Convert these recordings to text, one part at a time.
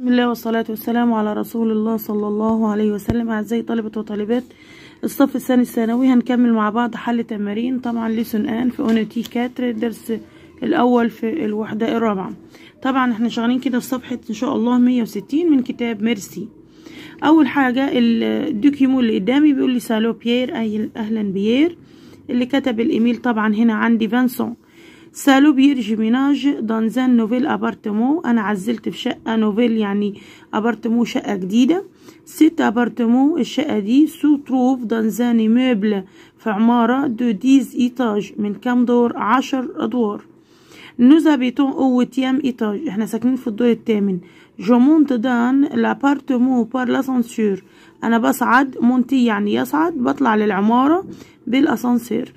بسم الله والصلاة والسلام على رسول الله صلى الله عليه وسلم أعزائي طلبة وطالبات الصف الثاني الثانوي هنكمل مع بعض حل تمارين طبعا ليسون آن في اونيتي كاتر الدرس الأول في الوحدة الرابعة طبعا احنا شغالين كده في صفحة إن شاء الله 160 من كتاب ميرسي أول حاجة الدوكيمو اللي قدامي بيقول لي سالو بيير أي أهلا بيير اللي كتب الإيميل طبعا هنا عندي فانسون سالو بيير جيميناج دانزان نوفيل ابارتمون انا عزلت في شقه نوفيل يعني ابارتمون شقه جديده ست ابارتمون الشقه دي سو تروف دانزان ايموبل في عماره دو ديز ايتاج من كام دور عشر ادوار نوز هابيتون او وتيام ايتاج احنا ساكنين في الدور الثامن جو مونت دان لابارتمون بار لاسانسور انا بصعد مونتي يعني يصعد بطلع للعماره بالاسانسير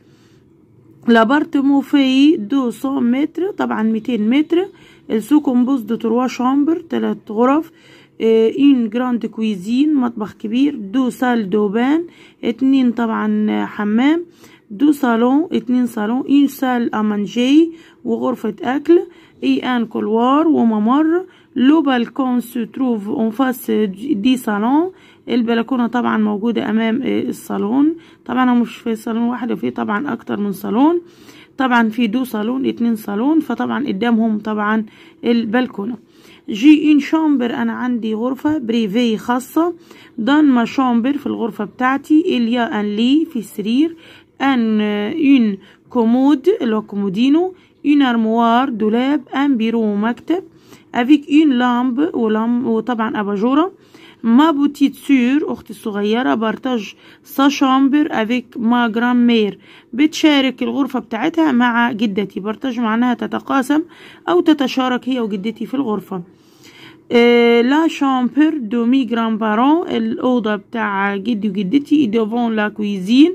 لابارتمون في 200 متر طبعا 200 متر السو كومبوز دو تروا شامبر تلات غرف اون جراند كويزين مطبخ كبير دو سال دو بان اتنين طبعا حمام دو صالون اتنين صالون اون سال امانجي وغرفة اكل اي ان كولوار وممر لو بالكون سو تروف اون فاس دي صالون البلكونه طبعا موجوده امام الصالون طبعا مش في صالون واحد وفي طبعا اكتر من صالون طبعا في دو صالون اتنين صالون فطبعا قدامهم طبعا البلكونه جي ان شامبر انا عندي غرفة بريفي خاصة دان ما شامبر في الغرفة بتاعتي اليا ان لي في سرير ان اون كومود اللي هو كومودينو اون ارموار دولاب ان بيرو مكتب افيك اون لامب ولامب وطبعا اباجوره ما بوتيت سور اختي الصغيره بارتاج سا شامبر افيك ما جرام مير بتشارك الغرفه بتاعتها مع جدتي بارتاج معناها تتقاسم او تتشارك هي وجدتي في الغرفه إيه لا شامبر دو مي جرام بارون الاوضه بتاع جدي وجدتي دوفون لا كويزين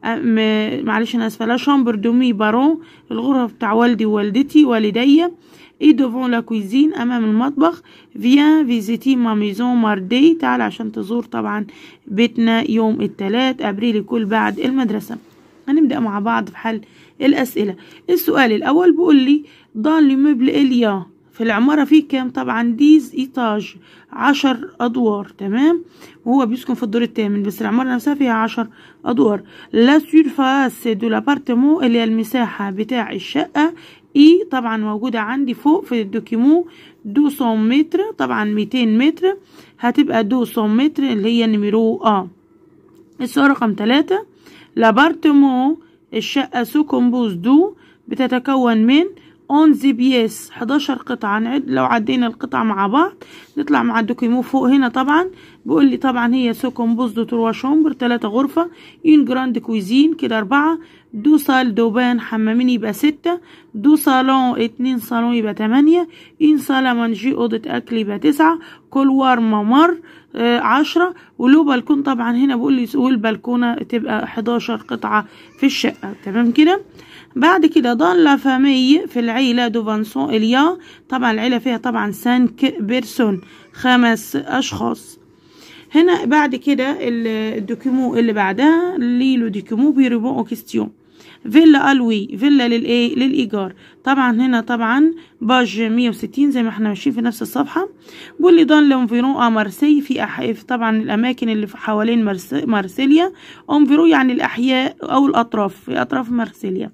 معلش انا اسفه لا شامبر دو مي بارون الغرفه بتاع والدي ووالدتي والدي اي دوفون لا كويزين امام المطبخ فيان فيزيتي ما ميزون ماردي تعال عشان تزور طبعا بيتنا يوم الثلاث ابريل كل بعد المدرسه هنبدا مع بعض في حل الاسئله السؤال الاول بيقول لي ضال لي مبل اليا في العمارة فيه كام طبعا ديز ايتاج عشر ادوار تمام وهو بيسكن في الدور الثامن بس العمارة نفسها فيها عشر ادوار لا سيرفاس دو لابارتمون اللي هي المساحة بتاع الشقة اي طبعا موجودة عندي فوق في الدوكيمو 200 متر طبعا 200 متر هتبقى 200 متر اللي هي نمرو ا السؤال رقم ثلاثة لابارتمون الشقة سو كومبوز دو بتتكون من اونزي بيس 11 قطعة نعد لو عدينا القطع مع بعض نطلع مع الدوكيمو فوق هنا طبعا بيقول لي طبعا هي سو كومبوز دو تروا شومبر تلاتة غرفة اون جراند كويزين كده أربعة دو سال دوبان حمامين يبقى ستة دو صالون اتنين صالون يبقى تمانية اون صالة مانجي أوضة أكل يبقى تسعة كولوار ممر آه عشرة ولو بالكون طبعا هنا بيقول لي والبلكونة تبقى 11 قطعة في الشقة تمام كده بعد كده ضل لا فامي في العيلة دو فانسون إليا طبعا العيلة فيها طبعا سانك بيرسون خمس أشخاص هنا بعد كده الدوكيمو اللي بعدها ليلو دوكيمو بيريبون او كيستيون فيلا الوي فيلا للايه للايجار طبعا هنا طبعا باج 160 زي ما احنا ماشيين في نفس الصفحه بيقول لي دون لونفيرون ا مارسي في أح... طبعا الاماكن اللي في حوالين مرس... مارسيليا انفيرو يعني الاحياء او الاطراف في اطراف مارسيليا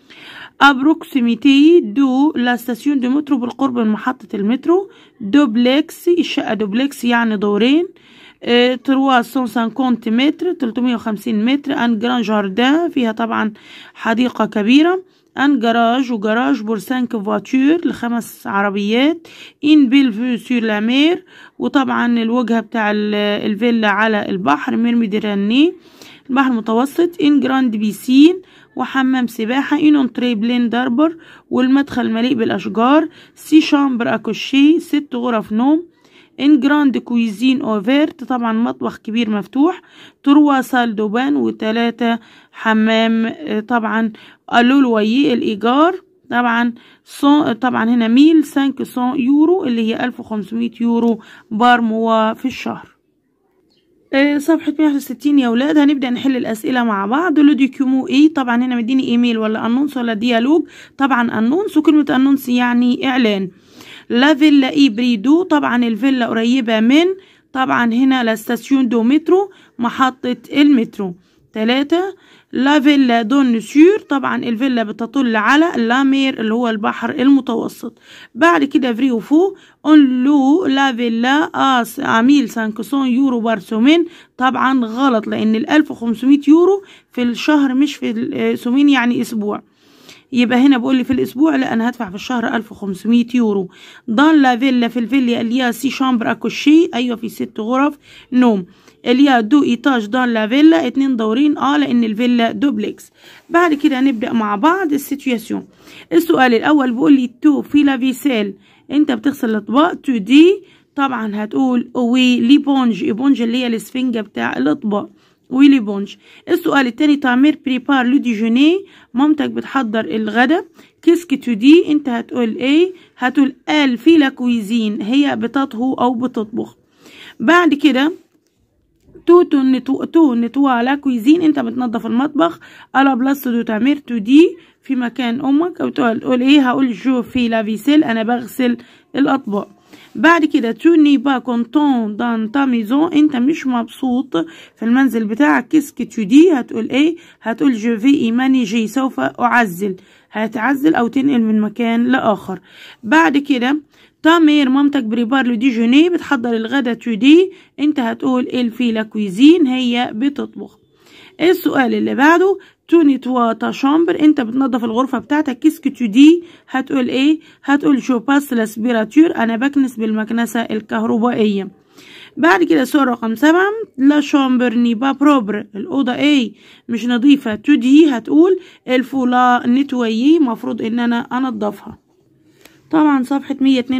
ابروكسيميتي دو لا ستاسيون دو مترو بالقرب من محطة المترو دوبلكس الشقة دوبلكس يعني دورين تروا سون سانكونت متر تلتمية وخمسين متر ان جران جاردان فيها طبعا حديقة كبيرة ان جراج وجراج بور سانك فواتور لخمس عربيات ان بيل فيو سور لا مير وطبعا الوجهة بتاع الفيلا على البحر مير ميديراني البحر المتوسط ان جراند بيسين وحمام سباحة ان اونتري بلين داربر والمدخل مليء بالأشجار سي شامبر أكوشي ست غرف نوم ان جراند كويزين اوفيرت طبعا مطبخ كبير مفتوح تروا سال دوبان وتلاتة حمام طبعا اللولويي الإيجار طبعا صون طبعا هنا ميل سانك سون يورو اللي هي ألف وخمسمية يورو بار موا في الشهر صفحة 161 يا ولاد هنبدأ نحل الأسئلة مع بعض لو ديكيومو ايه طبعا هنا مديني ايميل ولا انونس ولا ديالوج طبعا انونس وكلمة انونس يعني اعلان لا فيلا اي بريدو طبعا الفيلا قريبة من طبعا هنا لا ستاسيون دو مترو محطة المترو تلاتة لا فيلا دون سور طبعا الفيلا بتطل على لامير اللي هو البحر المتوسط بعد كده فري وفو اون لو لا فيلا اس عميل 500 يورو بار سومين طبعا غلط لان ال 1500 يورو في الشهر مش في السومين يعني اسبوع يبقى هنا بقول لي في الاسبوع لا انا هدفع في الشهر 1500 يورو دان لا فيلا في الفيلا اللي هي سي شامبر اكوشي ايوه في ست غرف نوم اللي هي دو ايتاج دان لا فيلا اتنين دورين اه لان الفيلا دوبلكس بعد كده نبدا مع بعض السيتوياسيون السؤال الاول بيقول لي تو في لا فيسيل انت بتغسل الاطباق تو دي طبعا هتقول وي ليبونج ايبونج اللي هي الاسفنجه بتاع الاطباق ويلي بونج السؤال التاني تعمير بريبار لو ديجوني مامتك بتحضر الغدا كيسك تو دي انت هتقول ايه هتقول ال في لا كويزين هي بتطهو او بتطبخ بعد كده تو تو نتو تو نتوا لا كويزين انت بتنظف المطبخ الا بلاس دو تعمير تو دي في مكان امك او تقول ايه هقول جو في لا فيسيل انا بغسل الاطباق بعد كده تو ني با كونتون دان تا ميزون انت مش مبسوط في المنزل بتاعك كيسك تو دي هتقول ايه هتقول جو في ايمانيجي سوف اعزل هتعزل او تنقل من مكان لاخر بعد كده تامير مامتك بريبار لو ديجوني بتحضر الغدا تو دي انت هتقول الفي لا كويزين هي بتطبخ السؤال اللي بعده تو نيتوا تا شامبر انت بتنظف الغرفه بتاعتك كيسك تو دي هتقول ايه هتقول جو باس لاسبيراتور انا بكنس بالمكنسه الكهربائيه بعد كده سؤال رقم سبعة لا شامبر ني با بروبر الأوضة ايه مش نظيفة تو دي هتقول الفولا نتويي مفروض ان انا انضفها طبعا صفحة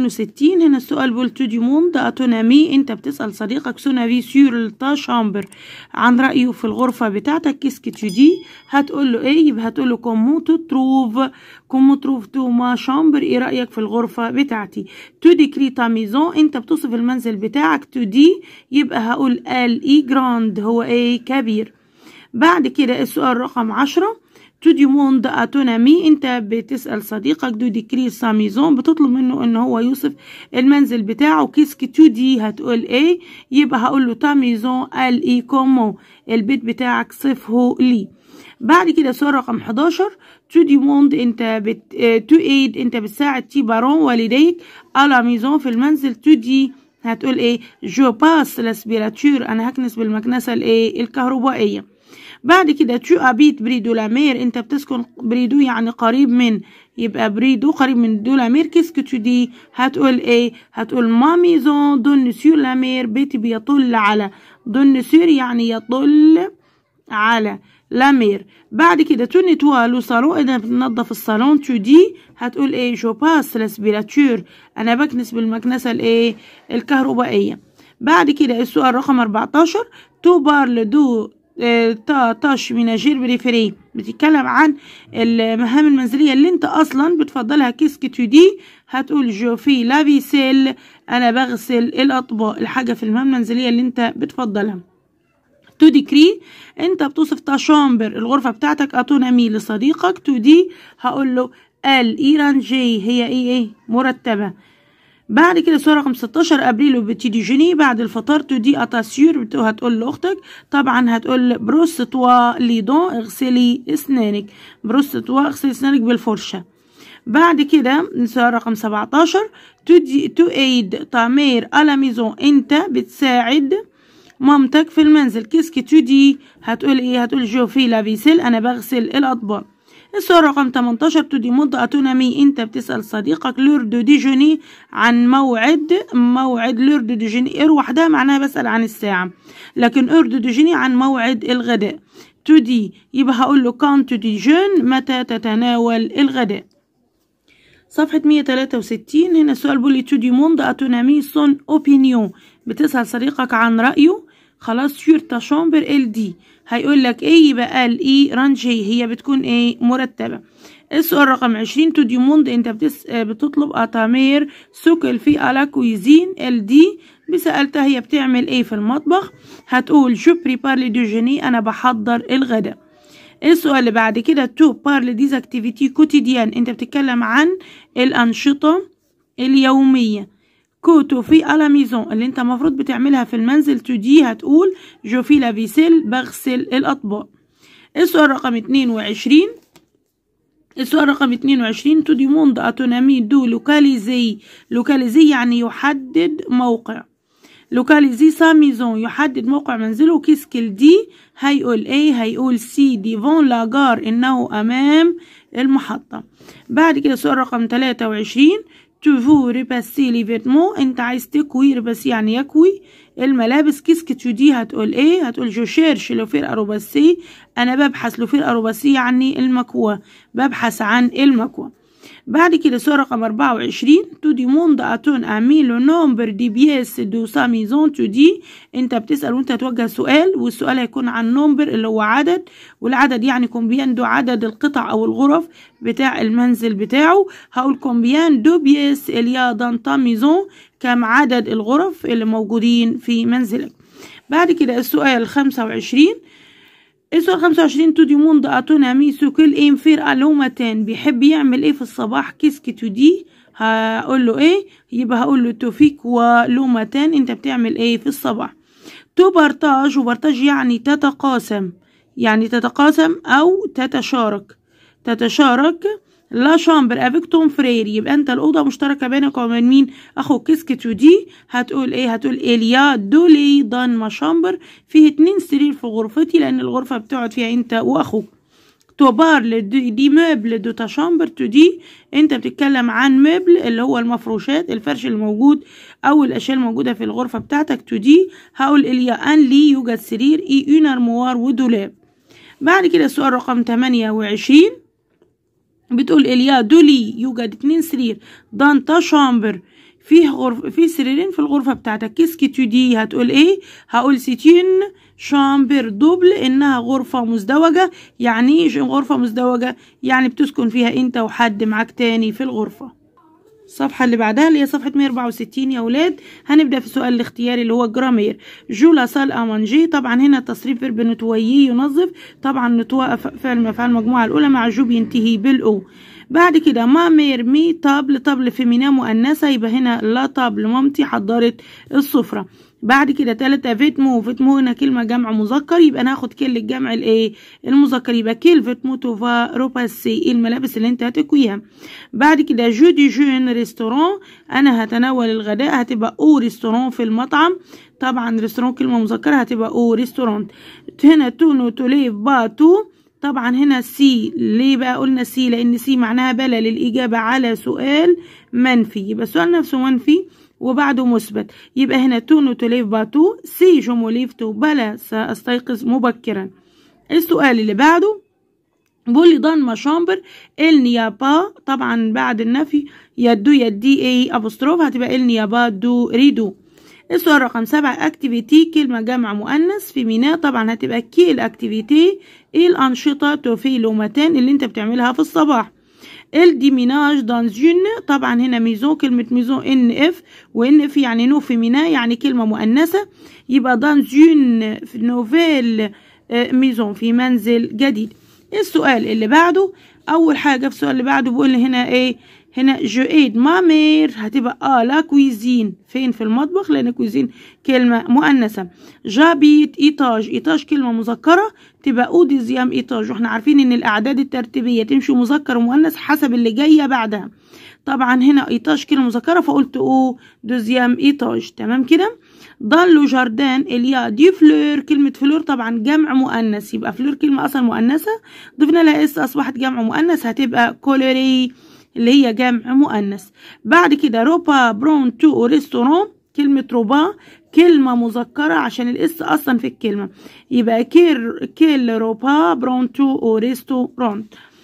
162 هنا السؤال بيقول تو دي موند اتونامي انت بتسأل صديقك سونافي سور تا شامبر عن رأيه في الغرفة بتاعتك كيسك تو دي هتقول له ايه يبقى هتقول له كومو تو تروف كومو تروف تو ما شامبر ايه رأيك في الغرفة بتاعتي تو دي كري تا ميزون انت بتصف المنزل بتاعك تو دي يبقى هقول ال اي جراند هو ايه كبير بعد كده السؤال رقم عشرة تو دي موند اتونامي انت بتسأل صديقك دو دي كري سا ميزون بتطلب منه ان هو يوصف المنزل بتاعه كيسك تو دي هتقول ايه يبقى هقول له تا ميزون ال اي كومو البيت بتاعك صفه لي بعد كده سؤال رقم 11 تو دي موند انت بت تو ايد انت بتساعد تي بارون والديك الا ميزون في المنزل تو دي هتقول ايه جو باس لاسبيراتور انا هكنس بالمكنسه الايه الكهربائيه بعد كده تو ابيت بريدو لامير انت بتسكن بريدو يعني قريب من يبقى بريدو قريب من دو لامير كيسك تو دي هتقول ايه هتقول ما ميزون دون سور لامير بيتي بيطل على دون سور يعني يطل على لامير بعد كده تو نتوا لو صالون اذا بتنظف الصالون تو دي هتقول ايه جو باس لاسبيراتور انا بكنس بالمكنسه الايه الكهربائيه بعد كده السؤال رقم 14 تو بارل دو تا تاش ميناجير بريفيري بتتكلم عن المهام المنزلية اللي انت اصلا بتفضلها كيسك تو دي هتقول جو في لافيسيل انا بغسل الاطباق الحاجة في المهام المنزلية اللي انت بتفضلها تو ديكري انت بتوصف تا شامبر الغرفة بتاعتك اتونامي لصديقك تو دي هقول له ال ايرانجي هي ايه ايه مرتبة بعد كده سؤال رقم 16 ابريل بتيجي جيني بعد الفطار تدي اتاسيور هتقول لاختك طبعا هتقول بروس توا ليدون اغسلي اسنانك بروس توا اغسلي اسنانك بالفرشه بعد كده سؤال رقم 17 تدي تو ايد تعمير على ميزون انت بتساعد مامتك في المنزل كيسكي تودي هتقول ايه هتقول جو في لافيسيل انا بغسل الاطباق السؤال رقم 18 تدي مدة أتونامي أنت بتسأل صديقك لور دو ديجوني عن موعد موعد لور دو ديجوني إر وحدها معناها بسأل عن الساعة لكن إر دو ديجوني عن موعد الغداء تدي يبقى هقول له كان تدي جون متى تتناول الغداء صفحة 163 هنا السؤال بيقول لي تودي موند أتونامي سون أوبينيون بتسأل صديقك عن رأيه خلاص سور تا شامبر ال دي هيقول لك ايه يبقى ال اي رانجي هي بتكون ايه مرتبه السؤال رقم عشرين تو ديموند انت بتس... بتطلب اتامير سوكل في الا كويزين ال دي بسألتها هي بتعمل ايه في المطبخ هتقول جو بريبار لي دوجيني انا بحضر الغداء السؤال اللي بعد كده تو بارل ديز اكتيفيتي كوتيديان انت بتتكلم عن الانشطه اليومية كوتو في ألا ميزون اللي انت المفروض بتعملها في المنزل تودي هتقول جو في لافيسيل بغسل الأطباق السؤال رقم 22 السؤال رقم 22 تو ديموند اتونامي دو لوكاليزي لوكاليزي يعني يحدد موقع لوكاليزي سا ميزون يحدد موقع منزله كيسكل دي هيقول ايه هيقول سي ديفون لاجار انه امام المحطة بعد كده سؤال رقم 23 تفو ريباسي لي فيتمون انت عايز تكوي ريباسي يعني يكوي الملابس كيسك تودي هتقول ايه هتقول جو شيرش لوفير اروباسي انا ببحث لوفير اروباسي يعني المكوى ببحث عن المكوى بعد كده سؤال رقم 24 تو دي موند اتون امي لو نومبر دي بيس دو سا ميزون تو دي انت بتسال وانت هتوجه سؤال والسؤال هيكون عن نومبر اللي هو عدد والعدد يعني كومبيان دو عدد القطع او الغرف بتاع المنزل بتاعه هقول كومبيان دو بيس اليا دانتا ميزون كم عدد الغرف اللي موجودين في منزلك بعد كده السؤال 25 السؤال 25 تو دي موند اتونا ميسو كل ايه مفير الومتان بيحب يعمل ايه في الصباح كيسكي تو دي هقول له ايه يبقى هقول له توفيك ولومتان انت بتعمل ايه في الصباح تو بارتاج وبارتاج يعني تتقاسم يعني تتقاسم او تتشارك تتشارك لا شامبر افيك توم فرير يبقى انت الاوضه مشتركه بينك وبين مين اخوك كيسكتو دي هتقول ايه هتقول اليا دولي دان ما شامبر فيه اتنين سرير في غرفتي لان الغرفه بتقعد فيها انت واخوك توبار دي مبل دو تا شامبر تو دي انت بتتكلم عن مبل اللي هو المفروشات الفرش الموجود او الاشياء الموجوده في الغرفه بتاعتك تو دي هقول اليا ان لي يوجد سرير اي اون ارموار ودولاب بعد كده السؤال رقم 28 بتقول اليا دولي يوجد اتنين سرير دانتا شامبر فيه غرف فيه سريرين في الغرفة بتاعتك كيسكي تودي هتقول ايه هقول سيتين شامبر دوبل انها غرفة مزدوجة يعني ايه غرفة مزدوجة يعني بتسكن فيها انت وحد معاك تاني في الغرفة الصفحة اللي بعدها اللي هي صفحة 164 يا ولاد هنبدأ في السؤال الاختياري اللي هو الجرامير جو لا سال امانجي طبعا هنا تصريف فيرب نتويي ينظف طبعا نتوى فعل من افعال المجموعة الأولى مع جو بينتهي بالأو بعد كده ما مير مي طبل طبل فيمينا مؤنثة يبقى هنا لا طبل مامتي حضرت السفرة بعد كده تلاتة فيتمو فيتمو هنا كلمة جمع مذكر يبقى ناخد كلمة جمع الايه المذكر يبقى كيل فيتمو توفا روباسي الملابس اللي انت هتكويها بعد كده جو دي جون ريستوران انا هتناول الغداء هتبقى او ريستوران في المطعم طبعا ريستوران كلمة مذكرة هتبقى او ريستوران هنا تونو توليف باتو طبعا هنا سي ليه بقى قلنا سي لان سي معناها بلا للاجابه على سؤال منفي يبقى السؤال نفسه منفي وبعده مثبت يبقى هنا تونو توليف باتو سي جموليفتو بلا سأستيقظ مبكرا السؤال اللي بعده بولي دان ما شامبر النيابا طبعا بعد النفي يدو يدي اي ابوستروف هتبقى النيابا دو ريدو السؤال رقم سبعة اكتيفيتي كلمة جمع مؤنث في ميناء طبعا هتبقى كي الاكتيفيتي ايه الانشطة توفي لومتان اللي انت بتعملها في الصباح الديميناج دانزون طبعا هنا ميزون كلمة ميزون ان اف وان اف يعني نو فيمينا يعني كلمة مؤنثة يبقى دانزون نوفيل ميزون في منزل جديد السؤال اللي بعده اول حاجة في السؤال اللي بعده بيقول هنا ايه هنا جو ايد ما مير هتبقى اه لا كويزين فين في المطبخ لان كويزين كلمة مؤنثة جابيت ايطاج ايطاج كلمة مذكرة تبقى او ديزيام ايطاج واحنا عارفين ان الاعداد الترتيبية تمشي مذكر ومؤنث حسب اللي جاية بعدها طبعا هنا ايطاج كلمة مذكرة فقلت او دوزيام ايطاج تمام كده ضل لو جاردان اليا دي فلور كلمة فلور طبعا جمع مؤنث يبقى فلور كلمة اصلا مؤنثة ضفنا لها اس اصبحت جمع مؤنث هتبقى كولوري اللي هي جمع مؤنث بعد كده روبا برون تو ريستورون كلمة روبا كلمة مذكرة عشان الاس أصلا في الكلمة يبقى كير كيل روبا برون تو ريستورون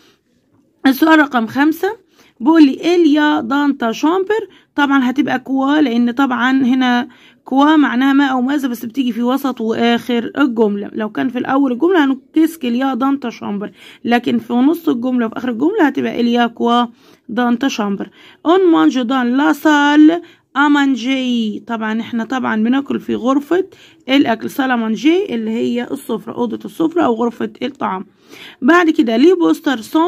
السؤال رقم خمسة بقولي إليا دانتا شامبر طبعا هتبقى كوا لأن طبعا هنا كوا معناها ما أو ماذا بس بتيجي في وسط وآخر الجملة لو كان في الأول الجملة هنكسك إليا دانتا شامبر لكن في نص الجملة وفي آخر الجملة هتبقى إليا كوا دانتا شامبر اون مانج دان لا سال امانجي طبعا احنا طبعا بناكل في غرفة الاكل سالا مانجي اللي هي السفرة اوضة السفرة او غرفة الطعام بعد كده لي بوستر سون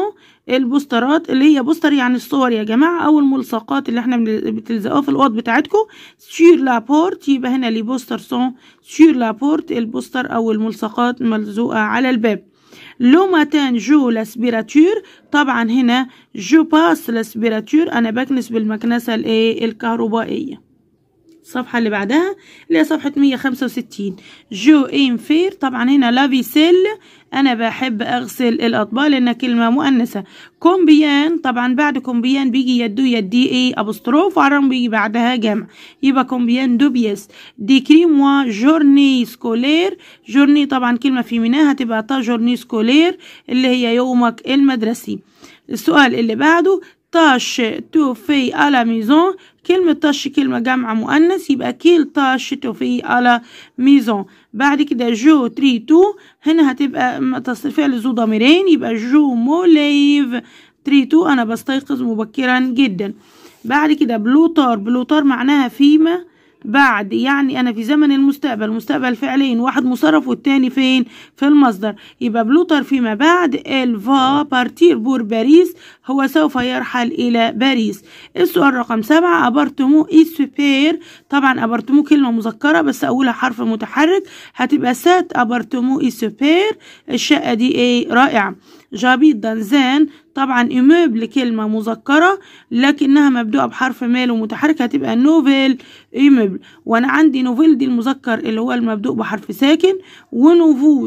البوسترات اللي هي بوستر يعني الصور يا جماعة أو الملصقات اللي احنا بتلزقوها في الأوض بتاعتكم سور لا بورت يبقى هنا لي بوستر سون سور لا بورت البوستر أو الملصقات ملزوقة على الباب لو ماتان جو لاسبيراتور طبعا هنا جو باس لاسبيراتور أنا بكنس بالمكنسة الإيه الكهربائية الصفحة اللي بعدها اللي هي صفحة 165 جو إيم فير طبعا هنا لافيسيل أنا بحب أغسل الأطباق لأنها كلمة مؤنثة كومبيان طبعا بعد كومبيان بيجي يدو يدي إيه أبوستروف وعرام بيجي بعدها جمع يبقى كومبيان دو بيس ديكري موا جورني سكولير جورني طبعا كلمة في منها هتبقى تا جورني سكولير اللي هي يومك المدرسي السؤال اللي بعده تاش تو في على ميزون كلمة تاش كلمة جمع مؤنث يبقى كيل تاش تو في على ميزون بعد كده جو تري تو هنا هتبقى فعل ذو ضميرين يبقى جو موليف تري تو أنا بستيقظ مبكرا جدا بعد كده بلوتار بلوتار معناها فيما بعد يعني انا في زمن المستقبل المستقبل فعلين واحد مصرف والتاني فين في المصدر يبقى بلوتر فيما بعد الفا بارتير بور باريس هو سوف يرحل الى باريس السؤال رقم سبعة ابارتمو اي سوبير طبعا ابارتمو كلمة مذكرة بس اولها حرف متحرك هتبقى سات ابارتمو اي سوبير الشقة دي ايه رائعة جابيت دانزان طبعا ايموبل كلمة مذكرة لكنها مبدوءة بحرف مال ومتحرك هتبقى نوفيل ايموبل وانا عندي نوفيل دي المذكر اللي هو المبدوء بحرف ساكن ونوفو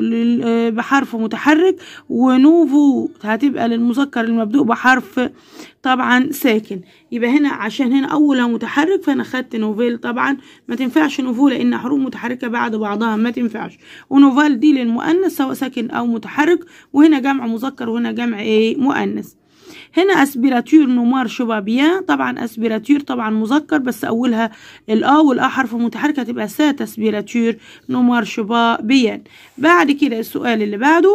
بحرف متحرك ونوفو هتبقى للمذكر المبدوء بحرف طبعا ساكن يبقى هنا عشان هنا اولها متحرك فانا خدت نوفيل طبعا ما تنفعش نوفو لان حروف متحركه بعد بعضها ما تنفعش ونوفال دي للمؤنث سواء ساكن او متحرك وهنا جمع مذكر وهنا جمع ايه مؤنث هنا اسبيراتور نومار شبا بيان طبعا اسبيراتور طبعا مذكر بس اولها الا والا حرف متحرك هتبقى سات اسبيراتور نومار شبا بيان بعد كده السؤال اللي بعده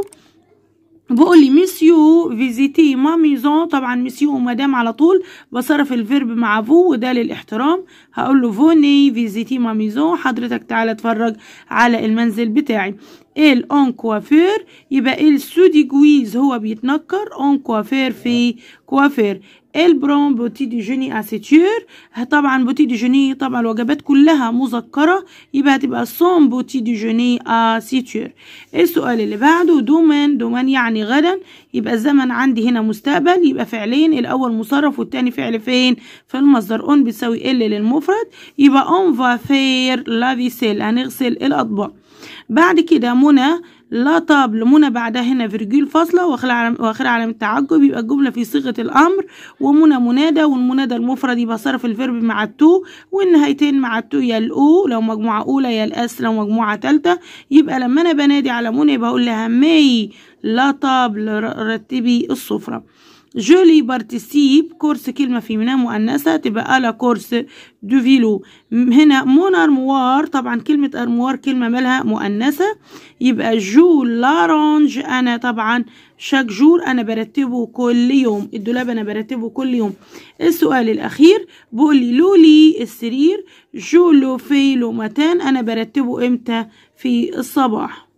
بقول لي ميسيو فيزيتي ما ميزون طبعا ميسيو ومدام على طول بصرف الفيرب مع فو وده للاحترام هقول له فوني فيزيتي ما ميزون حضرتك تعالى اتفرج على المنزل بتاعي ال اون كوافير يبقى ال سودي جويز هو بيتنكر اون كوافير في كوافير البرون بوتي دي جوني اسيتور طبعا بوتي دي جوني طبعا الوجبات كلها مذكره يبقى هتبقى سون بوتي دي جوني اسيتور السؤال اللي بعده دومان دومان يعني غدا يبقى الزمن عندي هنا مستقبل يبقى فعلين الاول مصرف والتاني فعل فين في المصدر اون بتساوي ال للمفرد يبقى اون فا فير لا فيسيل هنغسل الاطباق بعد كده منى لا طابل منى بعدها هنا فيرجول فاصلة واخر علامة تعجب يبقى الجملة في صيغة الأمر ومنى منادى والمنادى المفرد يبقى صرف الفيرب مع التو والنهايتين مع التو يا الأو لو مجموعة أولى يا الأس لو مجموعة تالتة يبقى لما أنا بنادي على منى بقول لها مي لا طابل رتبي السفرة جولي بارتيسيب كورس كلمة في منها مؤنثة تبقى على كورس دو فيلو هنا مون ارموار طبعا كلمة ارموار كلمة مالها مؤنثة يبقى جو لارانج انا طبعا شاك جور انا برتبه كل يوم الدولاب انا برتبه كل يوم السؤال الاخير بيقول لي لولي السرير جو لو في لو متان انا برتبه امتى في الصباح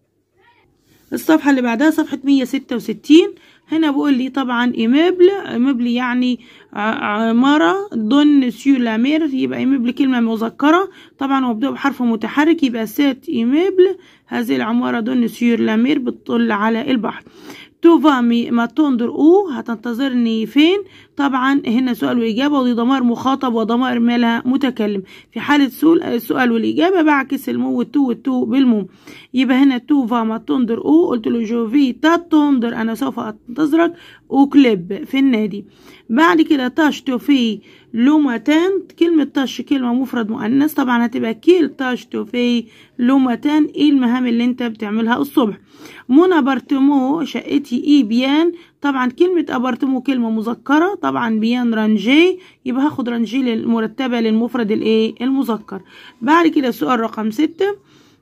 الصفحة اللي بعدها صفحة 166 هنا بقول لي طبعا ايمبل ايمبل يعني عمارة ضن سيو لامير يبقى ايمبل كلمة مذكرة طبعا مبدوء بحرف متحرك يبقى سات ايمبل هذه العمارة ضن سيو لامير بتطل على البحر توفا ما تنظر او هتنتظرني فين طبعا هنا سؤال واجابه ودي ضمائر مخاطب وضمائر مالها متكلم في حاله السؤال والاجابه بعكس المو والتو والتو بالمو يبقى هنا توفا ما تنظر او قلت له جوفي تا تنظر انا سوف انتظرك وكليب في النادي بعد كده تاش توفي لومتان كلمة تاش كلمة مفرد مؤنث طبعا هتبقى كيل تاش توفي لومتان ايه المهام اللي انت بتعملها الصبح مون ابارتمو شقتي اي بيان طبعا كلمة ابارتمو كلمة مذكرة طبعا بيان رانجي يبقى هاخد رانجي المرتبة للمفرد الايه المذكر بعد كده سؤال رقم ستة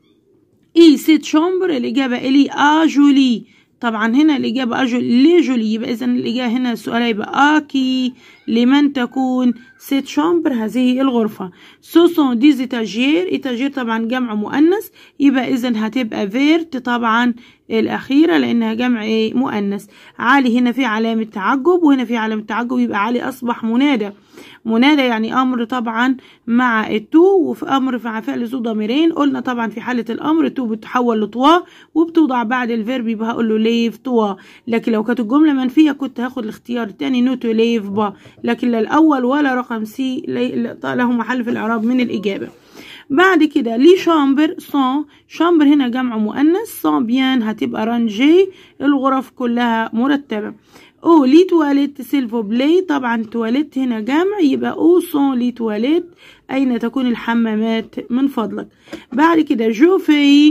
اي سيت شومبر الاجابة الي اجولي طبعا هنا الإجابة أجل ليه جولي يبقى إذا الإجابة هنا السؤال هيبقى آكي لمن تكون سيت شامبر هذه الغرفة سوسون ديز إتاجير إتاجير طبعا جمع مؤنث يبقى إذا هتبقى فيرت طبعا الأخيرة لأنها جمع إيه مؤنث علي هنا في علامة تعجب وهنا في علامة تعجب يبقى علي أصبح منادى منادى يعني أمر طبعا مع التو وفي أمر مع فعل ذو ضميرين قلنا طبعا في حالة الأمر تو بتحول لطوا وبتوضع بعد الفيرب يبقى هقول له ليف توا لكن لو كانت الجملة منفية كنت هاخد الاختيار التاني نو تو ليف با لكن لا الأول ولا رقم سي له محل في الإعراب من الإجابة بعد كده لي شامبر سون شامبر هنا جمع مؤنث سون بيان هتبقى رانجي الغرف كلها مرتبة او لي تواليت سيلفو بلاي طبعا تواليت هنا جمع يبقى او سون لي تواليت اين تكون الحمامات من فضلك بعد كده جو في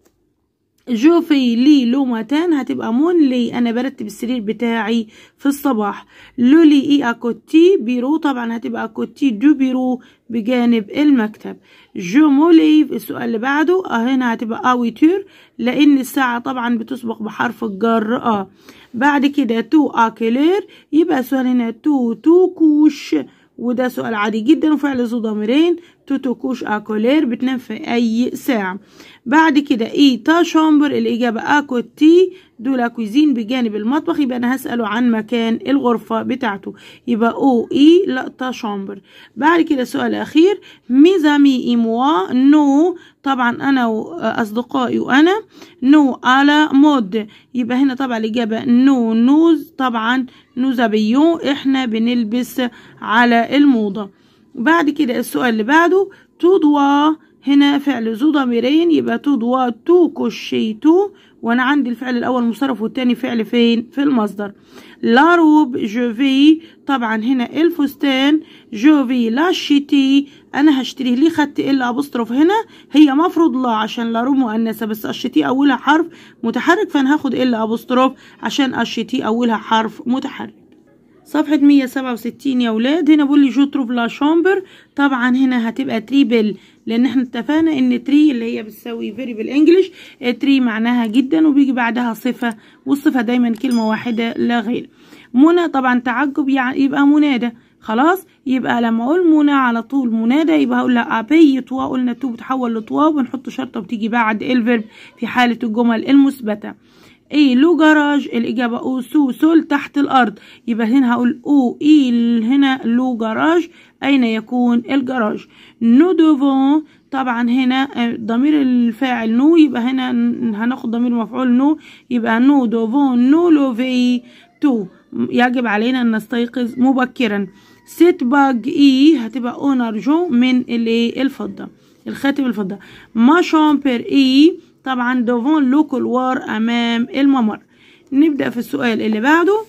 جو في لي لومتان هتبقى مون لي انا برتب السرير بتاعي في الصباح لولي اي اكوتي بيرو طبعا هتبقى اكوتي دو بيرو بجانب المكتب جو موليف السؤال اللي بعده اه هنا هتبقى اويتور لان الساعة طبعا بتسبق بحرف الجر اه بعد كده تو اكلير يبقى السؤال هنا تو تو كوش وده سؤال عادي جدا وفعل ذو ضميرين توتو كوش اكولير بتنام في اي ساعة بعد كده اي تا شامبر الاجابة اكو تي دول كويزين بجانب المطبخ يبقى انا هسأله عن مكان الغرفة بتاعته يبقى او اي لا تا شامبر بعد كده السؤال الاخير ميزامي اي موا نو طبعا انا واصدقائي وانا نو على مود يبقى هنا طبعا الاجابة نو نوز طبعا نوزابيون احنا بنلبس على الموضة بعد كده السؤال اللي بعده تضوى هنا فعل ذو ضميرين يبقى تضوى تو كوشيتو وانا عندي الفعل الاول مصرف والتاني فعل فين في المصدر لا روب جوفي طبعا هنا الفستان جوفي لا شيتي انا هشتريه ليه خدت ال ابوستروف هنا هي مفروض لا عشان لا روب مؤنثه بس الشتي اولها حرف متحرك فانا هاخد ال ابوستروف عشان الشتي اولها حرف متحرك صفحة 167 يا ولاد هنا بيقول لي جو تروف لا شامبر طبعا هنا هتبقى تريبل لان احنا اتفقنا ان تري اللي هي بتساوي فيري بالانجلش تري معناها جدا وبيجي بعدها صفة والصفة دايما كلمة واحدة لا غير منى طبعا تعجب يعني يبقى منادى خلاص يبقى لما اقول منى على طول منادى يبقى هقول لها ابي طوا قلنا تو بتحول لطوا وبنحط شرطه بتيجي بعد الفيرب في حاله الجمل المثبته ايه لو جراج الاجابه او سو سول تحت الارض يبقى هنا هقول او اي هنا لو جراج اين يكون الجراج نو دوفون طبعا هنا ضمير الفاعل نو يبقى هنا هناخد ضمير مفعول نو يبقى نو دوفون نو لوفي تو يجب علينا ان نستيقظ مبكرا سيت باج اي هتبقى اونرجو من الايه الفضه الخاتم الفضه ما شامبر اي طبعا دوفون لو كولوار امام الممر نبدا في السؤال اللي بعده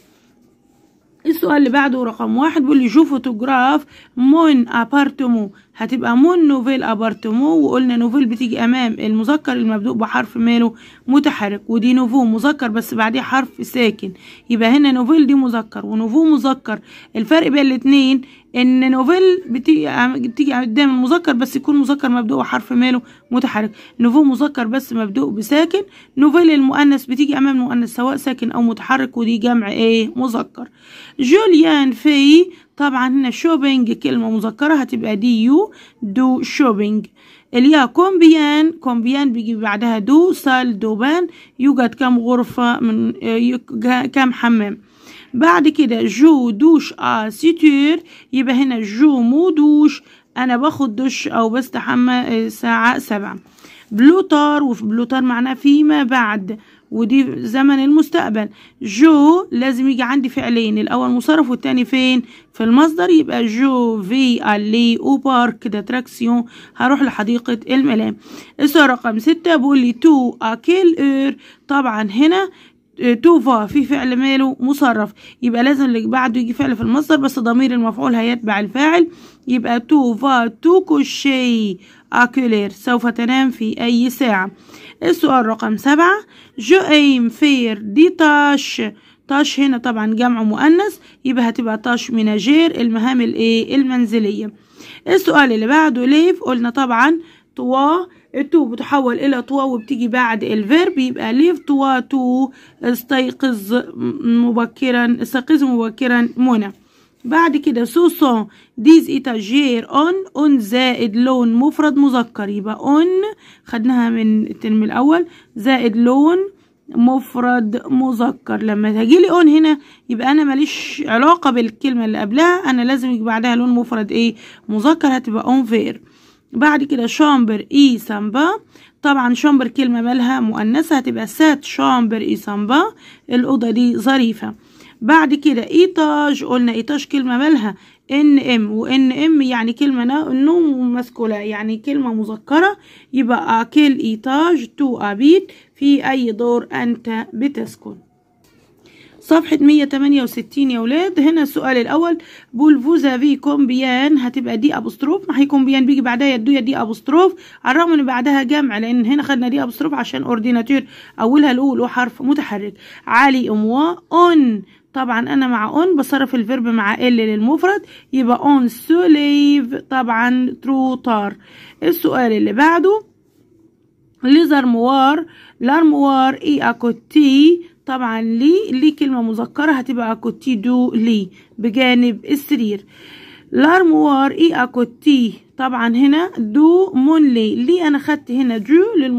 السؤال اللي بعده رقم واحد بيقول لي جو فوتوغراف مون ابارتمو هتبقى مون نوفيل ابارتمو وقلنا نوفيل بتيجي امام المذكر المبدوء بحرف ماله متحرك ودي نوفو مذكر بس بعديه حرف ساكن يبقى هنا نوفيل دي مذكر ونوفو مذكر الفرق بين الاتنين ان نوفيل بتيجي بتيجي قدام المذكر بس يكون مذكر مبدوء بحرف ماله متحرك نوفو مذكر بس مبدوء بساكن نوفيل المؤنث بتيجي امام المؤنث سواء ساكن او متحرك ودي جمع ايه مذكر جوليان في طبعا هنا شوبينج كلمة مذكرة هتبقى دي يو دو شوبينج اليا كومبيان كومبيان بيجي بعدها دو سال دوبان يوجد كم غرفة من كم حمام بعد كده جو دوش ا سيتور يبقى هنا جو مو دوش انا باخد دش او بستحمى الساعة سبعة بلوتار وفي بلوتار معناه فيما بعد ودي زمن المستقبل جو لازم يجي عندي فعلين الاول مصرف والتاني فين في المصدر يبقى جو في الي او بارك داتراكسيون هروح لحديقة الملام السؤال رقم ستة بيقول لي تو اكيل اور طبعا هنا توفا في فعل ماله مصرف يبقى لازم اللي بعده يجي فعل في المصدر بس ضمير المفعول هيتبع الفاعل يبقى توفا توكو شي اكولير سوف تنام في اي ساعة السؤال رقم سبعة جو ايم فير دي تاش تاش هنا طبعا جمع مؤنث يبقى هتبقى تاش مناجير المهام الايه المنزلية السؤال اللي بعده ليف قلنا طبعا توا التو بتحول الى توا وبتيجي بعد الفيرب يبقى ليف توا تو استيقظ مبكرا استيقظ مبكرا منى بعد كده سوسون ديز إتاجير أون أون زائد لون مفرد مذكر يبقى أون خدناها من الترم الأول زائد لون مفرد مذكر لما تجيلي اون هنا يبقى انا ماليش علاقه بالكلمه اللي قبلها انا لازم يجي بعدها لون مفرد ايه مذكر هتبقى اون فير بعد كده شامبر اي سامبا طبعا شامبر كلمه مالها مؤنثه هتبقى سات شامبر اي سامبا الاوضه دي ظريفه بعد كده ايتاج قلنا ايتاج كلمه مالها ان ام وان ام يعني كلمه نوم مسكوله يعني كلمه مذكره يبقى اكل ايتاج تو ابيت في اي دور انت بتسكن صفحة 168 يا ولاد هنا السؤال الأول بول فوزافي كومبيان هتبقى دي أبوستروف ما هي كومبيان بيجي بعدها يدو يا دي أبوستروف على الرغم إن بعدها جمع لأن هنا خدنا دي أبوستروف عشان أورديناتور أولها الأول وحرف متحرك علي أموا أون طبعا انا مع اون بصرف الفيرب مع ال للمفرد يبقى اون سوليف طبعا ترو طار السؤال اللي بعده ليزرموار لارموار اي اكوتي طبعا لي لي كلمة مذكرة هتبقى اكوتي دو لي بجانب السرير لارموار اي اكوتي طبعا هنا دو مونلي ليه انا خدت هنا جو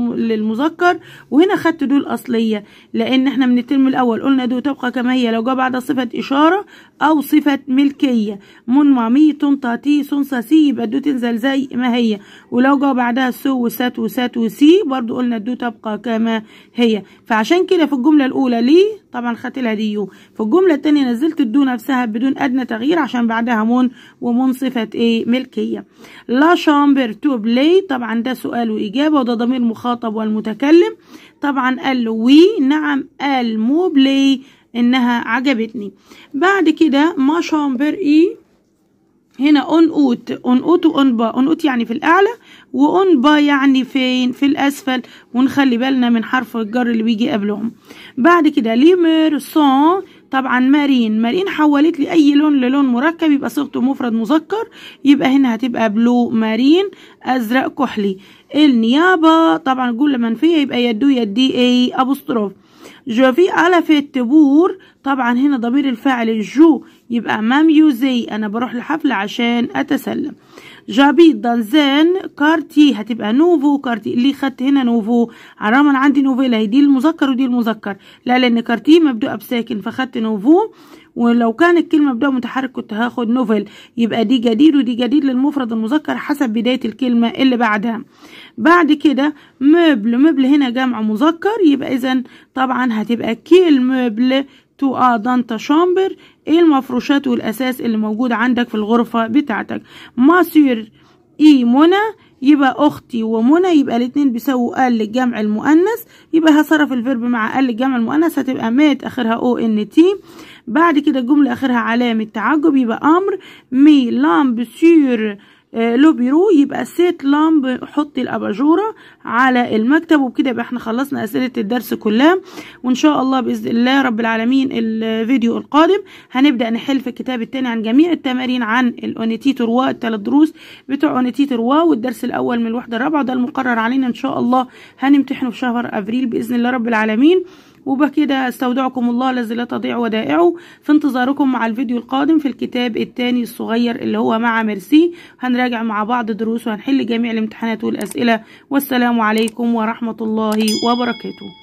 للمذكر وهنا خدت دو الاصليه لان احنا من الترم الاول قلنا دو تبقى كما هي لو جاء بعدها صفه اشاره او صفه ملكيه من مامي تنطا تي سونسا سي يبقى الدو تنزل زي ما هي ولو جاء بعدها سو وسات وسات وسي برضو قلنا الدو تبقى كما هي فعشان كده في الجمله الاولى لي طبعا خدت لها دي يو في الجمله الثانيه نزلت الدو نفسها بدون ادنى تغيير عشان بعدها مون ومن صفه ايه ملكيه لا شامبر تو بلاي طبعا ده سؤال وإجابة وده ضمير مخاطب والمتكلم طبعا قال له وي نعم قال مو بلاي إنها عجبتني بعد كده ما شامبر إي هنا اون اوت اون اوت واون با اون اوت يعني في الاعلى واون با يعني فين في الاسفل ونخلي بالنا من حرف الجر اللي بيجي قبلهم بعد كده ليمر سون طبعا مارين مارين حولت لي اي لون للون مركب يبقى صيغته مفرد مذكر يبقى هنا هتبقى بلو مارين ازرق كحلي النيابه طبعا جمله منفيه يبقى يدو يدي اي ابوستروف جو في على في التبور طبعا هنا ضمير الفاعل الجو يبقى مام يوزي انا بروح لحفلة عشان اتسلم جابيت دانزان كارتي هتبقى نوفو كارتي اللي خدت هنا نوفو على الرغم انا عندي نوفيلا هي دي المذكر ودي المذكر لا لان كارتي مبدوءه بساكن فخدت نوفو ولو كان الكلمة مبدأ متحرك كنت هاخد نوفل يبقى دي جديد ودي جديد للمفرد المذكر حسب بداية الكلمة اللي بعدها بعد كده مبل مبل هنا جمع مذكر يبقى إذا طبعا هتبقى كيل مبل تو ا دانتا شامبر ايه المفروشات والاساس اللي موجود عندك في الغرفة بتاعتك ماسير اي منى يبقى اختي ومنى يبقى الاتنين بيساووا ال للجمع المؤنث يبقى هصرف الفيرب مع ال للجمع المؤنث هتبقى مات اخرها او ان تي بعد كده الجملة اخرها علامة تعجب يبقى امر مي لامب سور لو بيرو يبقى سيت لامب حطي الاباجوره على المكتب وبكده يبقى احنا خلصنا اسئله الدرس كلها وان شاء الله باذن الله رب العالمين الفيديو القادم هنبدا نحل في الكتاب الثاني عن جميع التمارين عن الاونيتيتور وا الثلاث دروس بتوع اونيتيتور وا والدرس الاول من الوحده الرابعه ده المقرر علينا ان شاء الله هنمتحنه في شهر ابريل باذن الله رب العالمين وبكده استودعكم الله الذي لا تضيع ودائعه في انتظاركم مع الفيديو القادم في الكتاب الثاني الصغير اللي هو مع ميرسي هنراجع مع بعض دروس وهنحل جميع الامتحانات والأسئلة والسلام عليكم ورحمة الله وبركاته